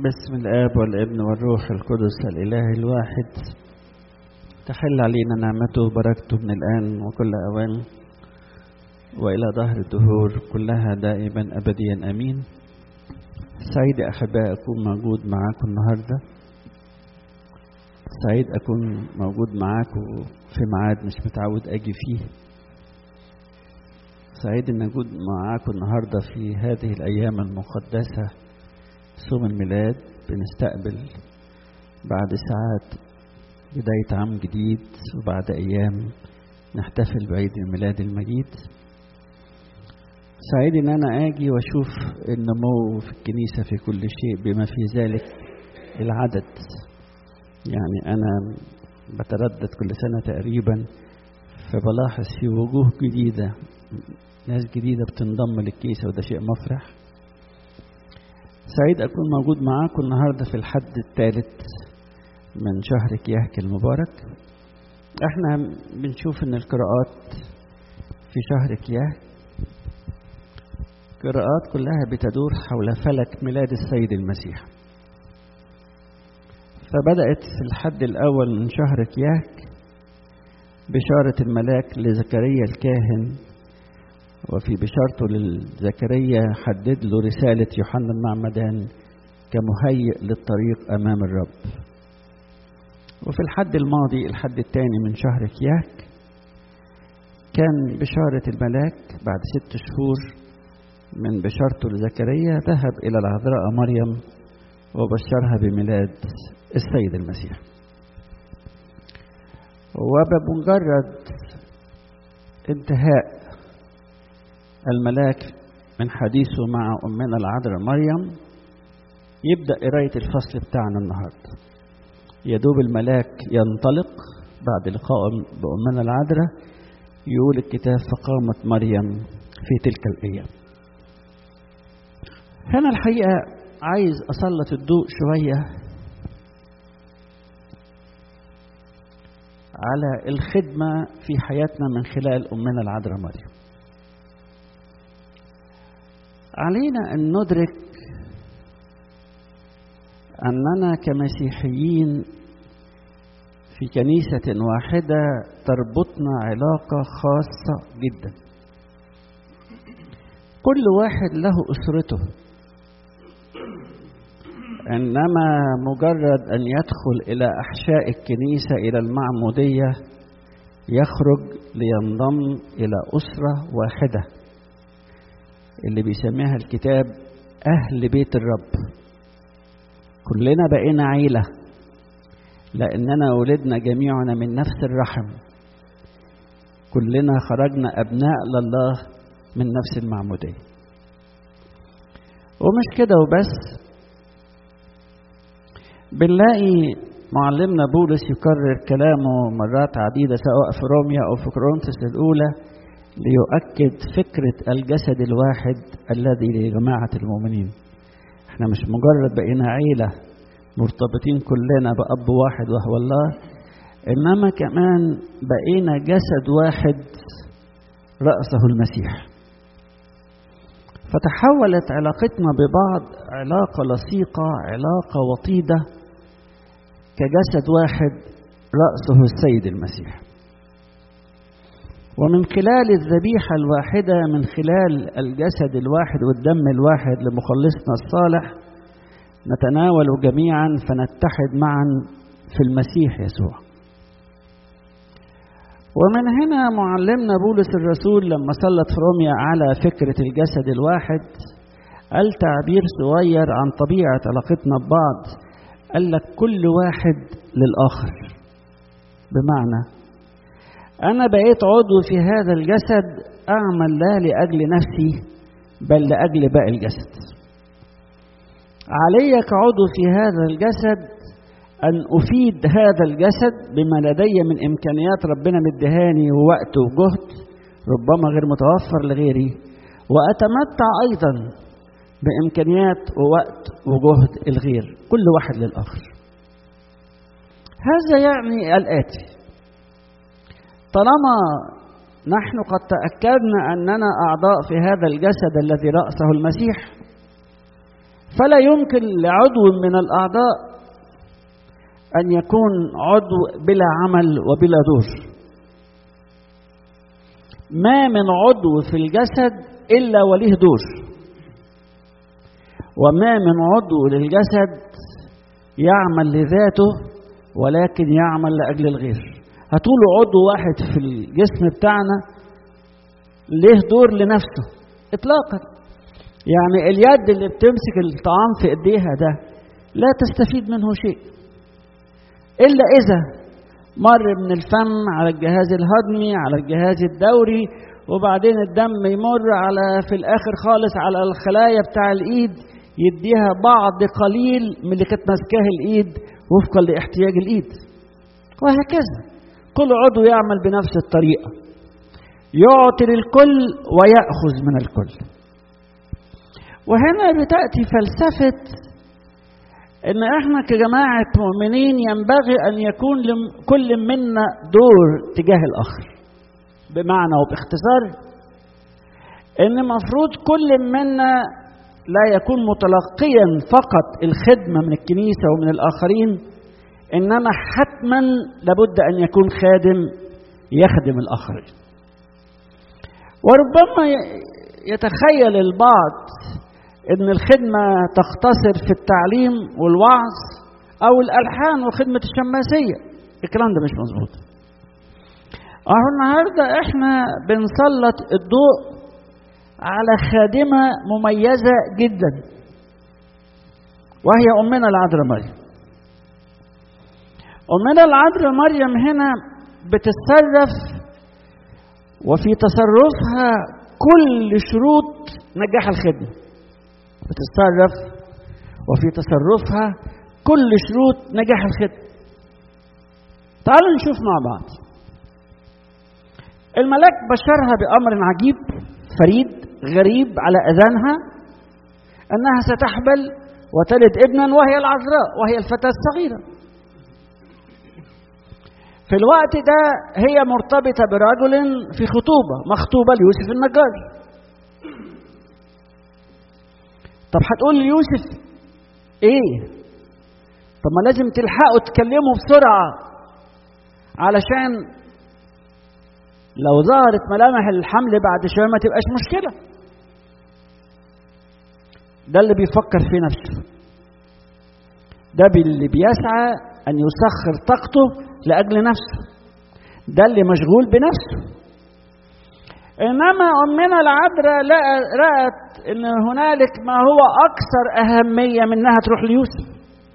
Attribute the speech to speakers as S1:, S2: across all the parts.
S1: باسم الآب والابن والروح القدس الإله الواحد تحل علينا نعمته وبركته من الآن وكل أوان وإلى ظهر الدهور كلها دائما أبديا أمين سعيد أحباء أكون موجود معاكم النهاردة سعيد أكون موجود معاكم في ميعاد مش متعود أجي فيه سعيد أن أكون معاكم النهاردة في هذه الأيام المقدسة صوم الميلاد بنستقبل بعد ساعات بداية عام جديد وبعد أيام نحتفل بعيد الميلاد المجيد سعيد ان انا اجي واشوف النمو في الكنيسه في كل شيء بما في ذلك العدد يعني انا بتردد كل سنه تقريبا فبلاحظ في وجوه جديده ناس جديده بتنضم للكنيسه وده شيء مفرح سعيد اكون موجود معاكم النهارده في الحد الثالث من شهر كياك المبارك احنا بنشوف ان القراءات في شهر كياك القراءات كلها بتدور حول فلك ميلاد السيد المسيح فبدأت في الحد الأول من شهر كياك بشارة الملاك لزكريا الكاهن وفي بشارته لزكريا حدد له رسالة يوحنا المعمدان كمهيئ للطريق أمام الرب وفي الحد الماضي الحد الثاني من شهر كياك كان بشارة الملاك بعد ست شهور من بشارته لزكريا ذهب إلى العذراء مريم وبشرها بميلاد السيد المسيح وبمجرد انتهاء الملاك من حديثه مع أمنا العذراء مريم يبدأ قراية الفصل بتاعنا النهاردة يدوب الملاك ينطلق بعد لقائه بأمنا العذراء يقول الكتاب فقامت مريم في تلك الأيام هنا الحقيقة عايز أسلط الضوء شوية على الخدمة في حياتنا من خلال أمنا العذراء مريم علينا أن ندرك أننا كمسيحيين في كنيسة واحدة تربطنا علاقة خاصة جدا كل واحد له أسرته انما مجرد ان يدخل الى احشاء الكنيسه الى المعموديه يخرج لينضم الى اسره واحده اللي بيسميها الكتاب اهل بيت الرب كلنا بقينا عيله لاننا ولدنا جميعنا من نفس الرحم كلنا خرجنا ابناء لله من نفس المعموديه ومش كده وبس بنلاقي معلمنا بولس يكرر كلامه مرات عديدة سواء في روميا أو في كورنثوس الأولى ليؤكد فكرة الجسد الواحد الذي لجماعة المؤمنين احنا مش مجرد بقينا عيلة مرتبطين كلنا بأب واحد وهو الله إنما كمان بقينا جسد واحد رأسه المسيح فتحولت علاقتنا ببعض علاقة لصيقة علاقة وطيدة كجسد واحد رأسه السيد المسيح ومن خلال الذبيحة الواحدة من خلال الجسد الواحد والدم الواحد لمخلصنا الصالح نتناول جميعا فنتحد معا في المسيح يسوع ومن هنا معلمنا بولس الرسول لما سلط في روميا على فكرة الجسد الواحد قال تعبير صغير عن طبيعة علاقتنا ببعض قال لك كل واحد للآخر بمعنى أنا بقيت عضو في هذا الجسد أعمل لا لأجل نفسي بل لأجل باقي الجسد علي كعضو في هذا الجسد أن أفيد هذا الجسد بما لدي من إمكانيات ربنا مدهاني ووقت وجهد ربما غير متوفر لغيري وأتمتع أيضا بإمكانيات ووقت وجهد الغير كل واحد للآخر هذا يعني الآتي طالما نحن قد تأكدنا أننا أعضاء في هذا الجسد الذي رأسه المسيح فلا يمكن لعضو من الأعضاء أن يكون عضو بلا عمل وبلا دور ما من عضو في الجسد إلا وليه دور وما من عضو للجسد يعمل لذاته ولكن يعمل لأجل الغير هتقولوا عضو واحد في الجسم بتاعنا ليه دور لنفسه إطلاقا يعني اليد اللي بتمسك الطعام في ايديها ده لا تستفيد منه شيء الا اذا مر من الفم على الجهاز الهضمي على الجهاز الدوري وبعدين الدم يمر على في الاخر خالص على الخلايا بتاع الايد يديها بعض قليل من اللي كانت ماسكاه الايد وفقا لاحتياج الايد وهكذا كل عضو يعمل بنفس الطريقه يعطي للكل وياخذ من الكل وهنا بتأتي فلسفة إن إحنا كجماعة مؤمنين ينبغي أن يكون لكل منا دور تجاه الآخر بمعنى وباختصار إن المفروض كل منا لا يكون متلقيا فقط الخدمة من الكنيسة ومن الآخرين إنما حتما لابد أن يكون خادم يخدم الآخرين وربما يتخيل البعض ان الخدمه تقتصر في التعليم والوعظ او الالحان وخدمه الشماسيه الكلام ده مش مظبوط اهو النهارده احنا بنسلط الضوء على خادمه مميزه جدا وهي امنا العذراء مريم امنا العذراء مريم هنا بتتصرف وفي تصرفها كل شروط نجاح الخدمه بتتصرف وفي تصرفها كل شروط نجاح الخدمة تعالوا نشوف مع بعض الملاك بشرها بأمر عجيب فريد غريب على أذانها أنها ستحبل وتلد ابنا وهي العذراء وهي الفتاة الصغيرة في الوقت ده هي مرتبطة برجل في خطوبة مخطوبة ليوسف النجار طب هتقول ليوسف ايه طب ما لازم تلحقوا تكلموا بسرعة علشان لو ظهرت ملامح الحمل بعد شوية ما تبقاش مشكلة ده اللي بيفكر في نفسه ده اللي بيسعى أن يسخر طاقته لأجل نفسه ده اللي مشغول بنفسه إنما أمنا العذراء رأت إن هنالك ما هو أكثر أهمية من إنها تروح ليوسف.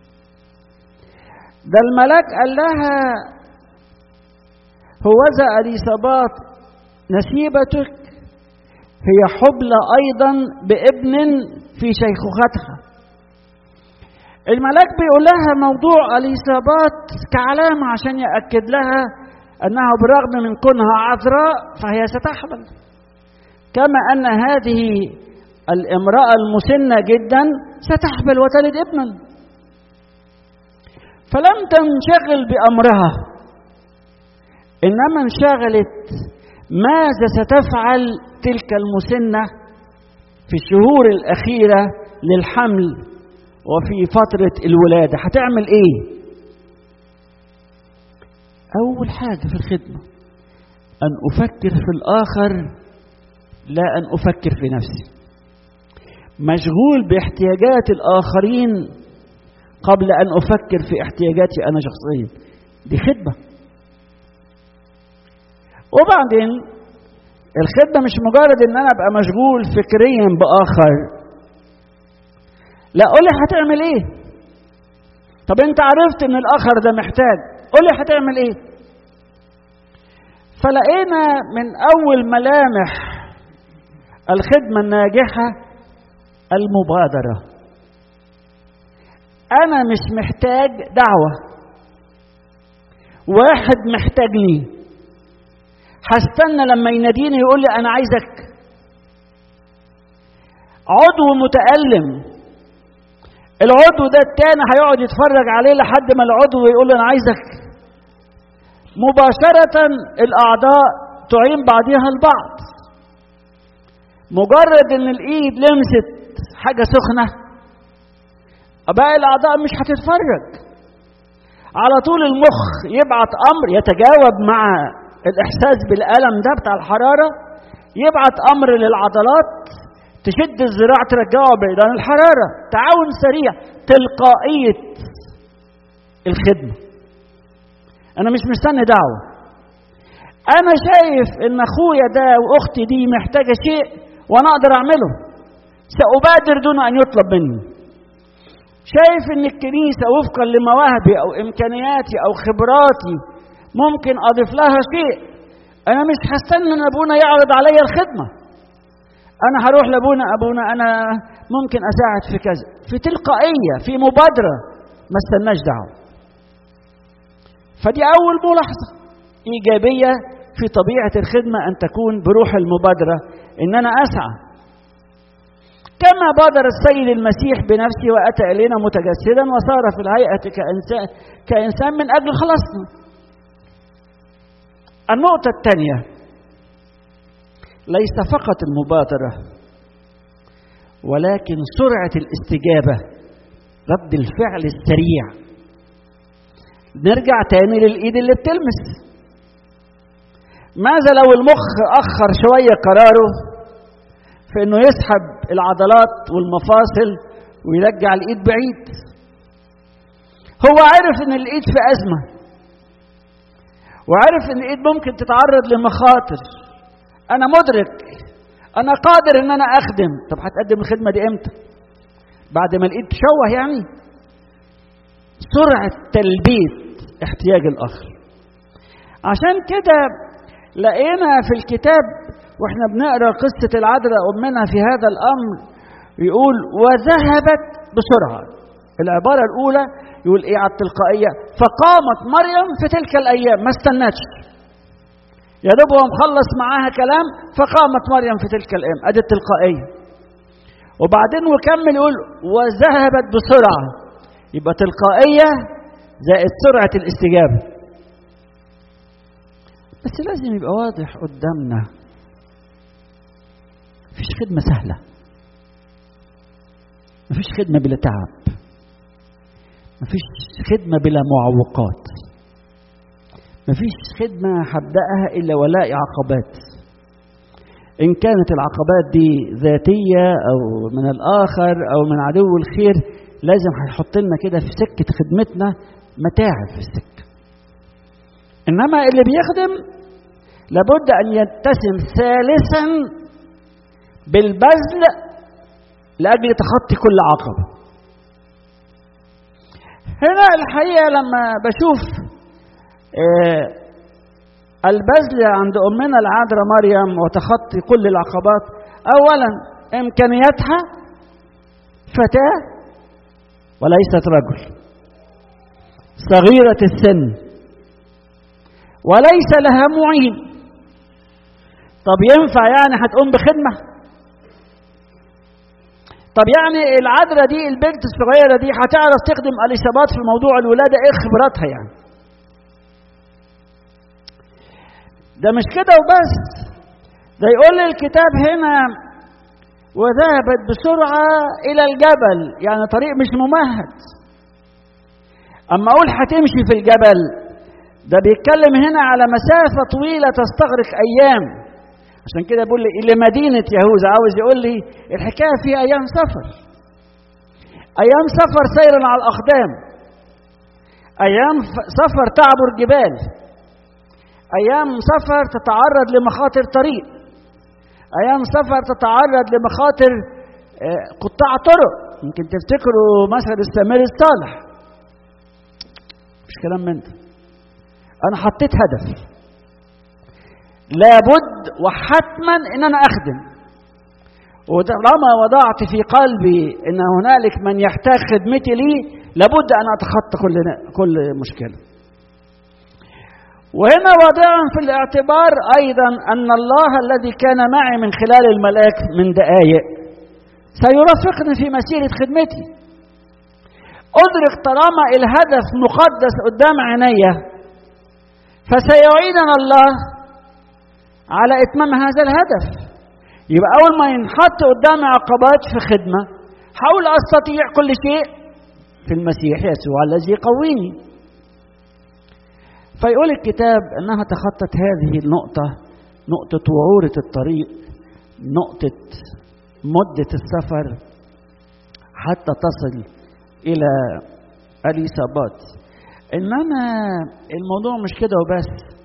S1: ده الملاك قال لها هوذا أليصابات نسيبتك هي حبلى أيضا بابن في شيخوختها. الملاك بيقول لها موضوع أليصابات كعلامة عشان يأكد لها أنها بالرغم من كونها عذراء فهي ستحمل كما أن هذه الامرأة المسنة جدا ستحمل وتلد ابنا فلم تنشغل بأمرها إنما انشغلت ماذا ستفعل تلك المسنة في الشهور الأخيرة للحمل وفي فترة الولادة هتعمل إيه؟ أول حاجة في الخدمة أن أفكر في الآخر لا أن أفكر في نفسي مشغول باحتياجات الآخرين قبل أن أفكر في احتياجاتي أنا شخصيا دي خدمة وبعدين الخدمة مش مجرد إن أنا أبقى مشغول فكريا بآخر لا قولي هتعمل إيه طب أنت عرفت إن الآخر ده محتاج قولي هتعمل إيه فلقينا من أول ملامح الخدمة الناجحة المبادرة أنا مش محتاج دعوة واحد محتاجني هستنى لما يناديني يقول لي أنا عايزك عضو متألم العضو ده التاني هيقعد يتفرج عليه لحد ما العضو يقول له أنا عايزك مباشرة الأعضاء تعين بعضها البعض مجرد ان الايد لمست حاجه سخنه باقي الاعضاء مش هتتفرج على طول المخ يبعت امر يتجاوب مع الاحساس بالالم ده بتاع الحراره يبعت امر للعضلات تشد الذراع ترجعه بعيد عن الحراره تعاون سريع تلقائيه الخدمه انا مش مستني دعوه انا شايف ان اخويا ده واختي دي محتاجه شيء وانا اقدر اعمله سابادر دون ان يطلب مني شايف ان الكنيسه وفقا لمواهبي او امكانياتي او خبراتي ممكن اضيف لها شيء انا مش هستنى ان ابونا يعرض عليا الخدمه انا هروح لابونا ابونا انا ممكن اساعد في كذا في تلقائيه في مبادره ما استناش دعوه فدي اول ملاحظه ايجابيه في طبيعه الخدمه ان تكون بروح المبادره ان انا اسعى كما بادر السيد المسيح بنفسه واتى الينا متجسدا وصار في الهيئه كانسان كانسان من اجل خلاصنا النقطه الثانيه ليس فقط المبادره ولكن سرعه الاستجابه رد الفعل السريع نرجع تاني للايد اللي بتلمس ماذا لو المخ اخر شويه قراره في انه يسحب العضلات والمفاصل ويرجع الايد بعيد هو عرف ان الايد في ازمه وعرف ان الايد ممكن تتعرض لمخاطر انا مدرك انا قادر ان انا اخدم طب هتقدم الخدمه دي امتى بعد ما الايد تشوه يعني سرعه تلبيه احتياج الاخر عشان كده لقينا في الكتاب واحنا بنقرا قصه العذراء امنا في هذا الامر يقول وذهبت بسرعه العباره الاولى يقول ايه على التلقائيه فقامت مريم في تلك الايام ما استنتش يا دوب هو مخلص معاها كلام فقامت مريم في تلك الايام ادي التلقائيه وبعدين وكمل يقول وذهبت بسرعه يبقى تلقائيه زائد سرعه الاستجابه بس لازم يبقى واضح قدامنا مفيش خدمة سهلة مفيش خدمة بلا تعب مفيش خدمة بلا معوقات مفيش خدمة هبدأها إلا ولاقي عقبات إن كانت العقبات دي ذاتية أو من الآخر أو من عدو الخير لازم هيحط لنا كده في سكة خدمتنا متاعب في السكة إنما اللي بيخدم لابد أن يتسم ثالثا بالبذل لأجل تخطي كل عقبة هنا الحقيقة لما بشوف البذل عند أمنا العذراء مريم وتخطي كل العقبات أولا إمكانياتها فتاة وليست رجل صغيرة السن وليس لها معين طب ينفع يعني هتقوم بخدمه طب يعني العذراء دي البنت الصغيرة دي هتعرف تخدم اليسابات في موضوع الولادة ايه خبراتها يعني ده مش كده وبس ده يقول لي الكتاب هنا وذهبت بسرعة إلى الجبل يعني طريق مش ممهد أما أقول هتمشي في الجبل ده بيتكلم هنا على مسافة طويلة تستغرق أيام عشان كده بيقول لي الى مدينه يهوذا عاوز يقول لي الحكايه فيها ايام سفر ايام سفر سيرا على الاقدام ايام سفر تعبر جبال ايام سفر تتعرض لمخاطر طريق ايام سفر تتعرض لمخاطر قطاع طرق يمكن تفتكروا مثل السامري الصالح مش كلام من ده انا حطيت هدف لابد وحتما ان انا اخدم وطالما وضعت في قلبي ان هنالك من يحتاج خدمتي لي لابد ان اتخطى كل كل مشكله وهنا واضعا في الاعتبار ايضا ان الله الذي كان معي من خلال الملاك من دقائق سيرافقني في مسيره خدمتي ادرك طالما الهدف مقدس قدام عيني فسيعيننا الله على اتمام هذا الهدف يبقى اول ما ينحط قدامي عقبات في خدمه حاول استطيع كل شيء في المسيح يسوع الذي يقويني فيقول الكتاب انها تخطت هذه النقطه نقطه وعوره الطريق نقطه مده السفر حتى تصل الى اليسابات انما الموضوع مش كده وبس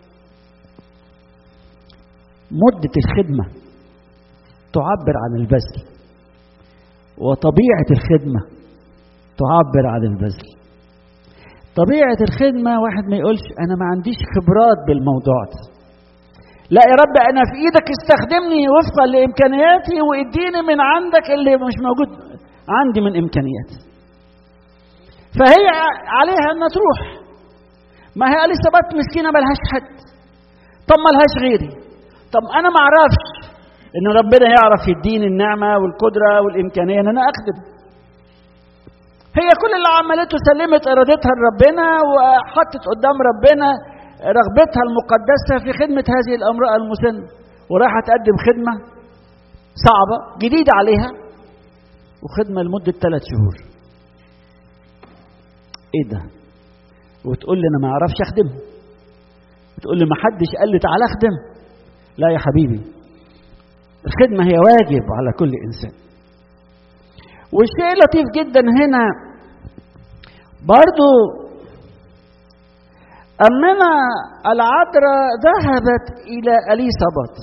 S1: مده الخدمه تعبر عن البذل وطبيعه الخدمه تعبر عن البذل طبيعه الخدمه واحد ما يقولش انا ما عنديش خبرات بالموضوع ده لا يا رب انا في ايدك استخدمني وفقا لامكانياتي واديني من عندك اللي مش موجود عندي من امكانيات فهي عليها انها تروح ما هي اليسابات مسكينه ملهاش حد طب ملهاش غيري طب انا ما اعرفش ان ربنا يعرف يديني النعمه والقدره والامكانيه ان انا اخدم هي كل اللي عملته سلمت ارادتها لربنا وحطت قدام ربنا رغبتها المقدسه في خدمه هذه الامراه المسنه وراح تقدم خدمه صعبه جديده عليها وخدمه لمده ثلاث شهور ايه ده وتقول لي انا ما اعرفش اخدم وتقول لي ما حدش قال لي تعالى اخدم لا يا حبيبي الخدمة هي واجب على كل إنسان والشيء لطيف جدا هنا برضو أمنا العذراء ذهبت إلى أليصابات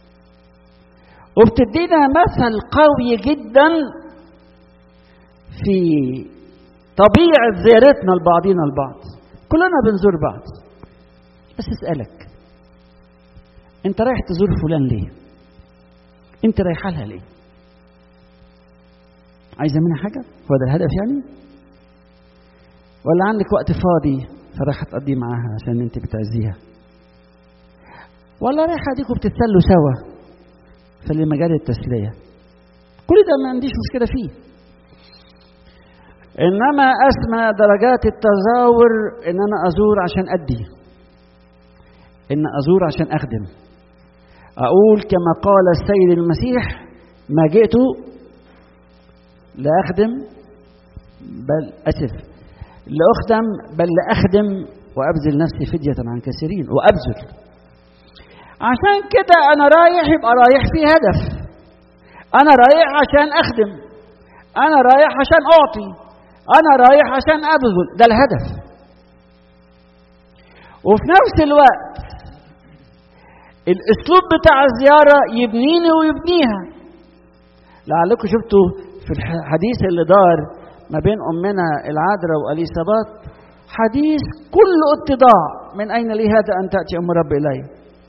S1: وبتدينا مثل قوي جدا في طبيعة زيارتنا لبعضنا البعض كلنا بنزور بعض بس اسألك انت رايح تزور فلان ليه انت رايحه لها ليه عايزه منها حاجه هو ده الهدف يعني ولا عندك وقت فاضي فرايحه تقضيه معاها عشان انت بتعزيها ولا رايحه اديكوا بتتسلوا سوا في مجال التسليه كل ده ما عنديش مشكله فيه انما اسمى درجات التزاور ان انا ازور عشان ادي ان ازور عشان اخدم اقول كما قال السيد المسيح ما جئت لاخدم بل اسف لاخدم بل لاخدم وابذل نفسي فديه عن كثيرين وابذل عشان كده انا رايح يبقى رايح في هدف انا رايح عشان اخدم انا رايح عشان اعطي انا رايح عشان ابذل ده الهدف وفي نفس الوقت الاسلوب بتاع الزياره يبنيني ويبنيها لعلكم شفتوا في الحديث اللي دار ما بين امنا العذراء واليسابات حديث كله اتضاع من اين لي هذا ان تاتي ام رب الي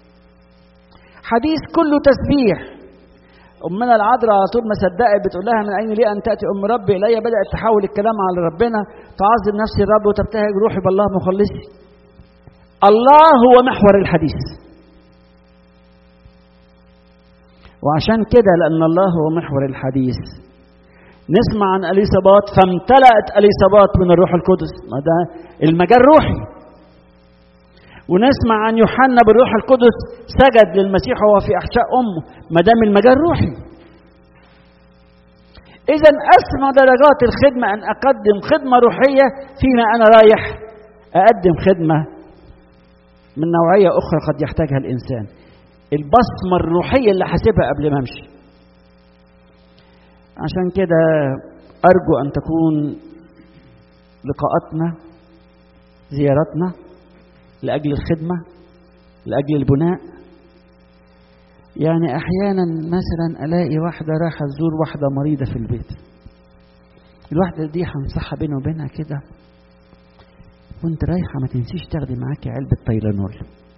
S1: حديث كله تسبيح امنا العذراء على طول ما صدقت بتقول لها من اين لي ان تاتي ام ربي الي بدات تحول الكلام على ربنا تعظم نفسي الرب وتبتهج روحي بالله مخلصي الله هو محور الحديث وعشان كده لان الله هو محور الحديث نسمع عن اليصابات فامتلأت اليصابات من الروح القدس ما ده المجال روحي ونسمع عن يوحنا بالروح القدس سجد للمسيح وهو في احشاء امه ما دام المجال روحي اذا اسمى درجات الخدمه ان اقدم خدمه روحيه فيما انا رايح اقدم خدمه من نوعيه اخرى قد يحتاجها الانسان البصمه الروحيه اللي حاسبها قبل ما امشي عشان كده ارجو ان تكون لقاءاتنا زياراتنا لاجل الخدمه لاجل البناء يعني احيانا مثلا الاقي واحده رايحه تزور واحده مريضه في البيت الواحده دي هنصحها بيني وبينها كده وانت رايحه ما تنسيش تاخدي معاكي علبه تايلانول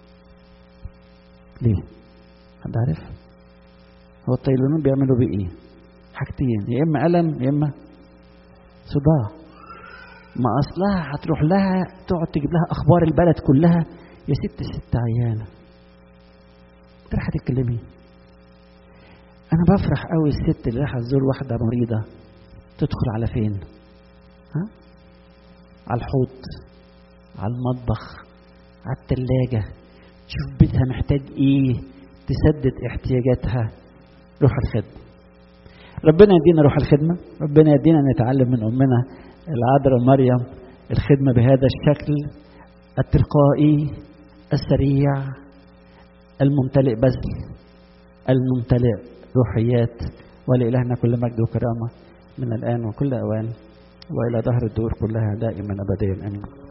S1: ليه حد عارف هو التايلانول بيعملوا بيه ايه حاجتين يا اما الم يا اما صداع ما اصلها هتروح لها تقعد تجيب لها اخبار البلد كلها يا ست ست عيانه انت رايحه تتكلمي انا بفرح قوي الست اللي رايحه تزور واحده مريضه تدخل على فين ها على الحوض على المطبخ على التلاجة تشوف بيتها محتاج ايه تسدد احتياجاتها روح الخدمة ربنا يدينا روح الخدمة ربنا يدينا نتعلم من أمنا العذراء مريم الخدمة بهذا الشكل التلقائي السريع الممتلئ بذل الممتلئ روحيات ولإلهنا كل مجد وكرامة من الآن وكل أوان وإلى ظهر الدور كلها دائما أبديا آمين